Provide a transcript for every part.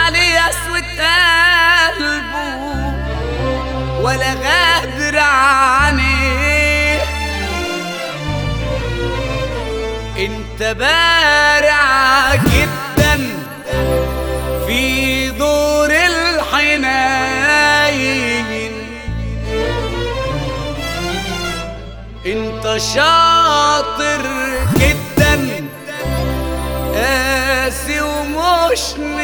عليه قسوة قلبه ولا غادر عنيه انت بارع جدا في دور الحنين انت شاطر جدا قاسي ومش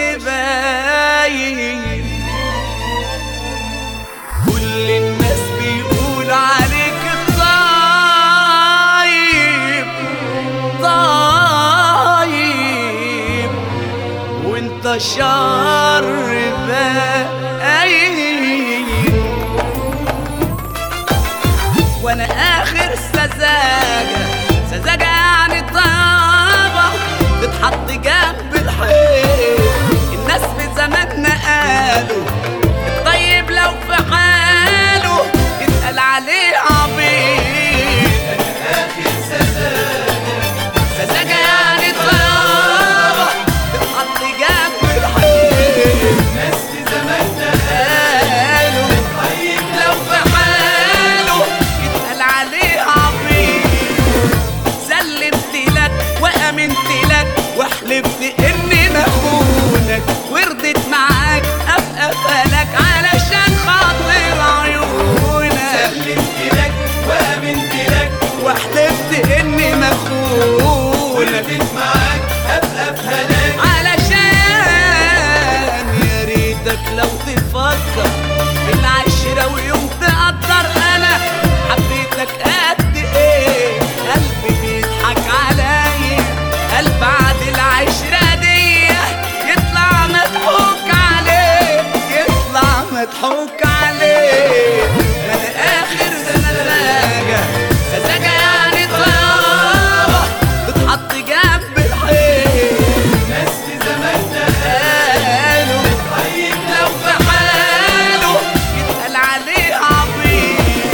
مباين كل الناس بيقول عليك طيب طيب وانت شر باين وانا اخر سذاجة سذاجة يعني طابة تتحط جنب الحيط الناس في زماننا قالوا الطيب لو في حاله يتقال عليه عبيط سذاجة يعني طابة تتحط جنب الحيط ناس في زماننا قالوا طيب لو في حاله يتقال عليه عبيط سلمت لك وامنت لك وحلفت اني مخونك ورضيت معاك ابقى فلك علشان خاطر عيونك سلمت لك وامنت لك وحلفت اني مخونك ولفت معاك ابقى في هلاك علشان يا ريتك لو تفكر في العشرة ويوم تقدر انا حبيتك قد ايه قلبي بيضحك عليا قلب بعد العشرة دي يطلع مضحوك عليه يطلع مضحوك عليه ما انا اخر سذاجة سذاجة يعني طابة تتحط جنب الحيط ناس في زماننا قالوا طيب لو في حاله يتقال عليه عبيط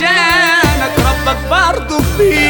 عشانك ربك برضه فيه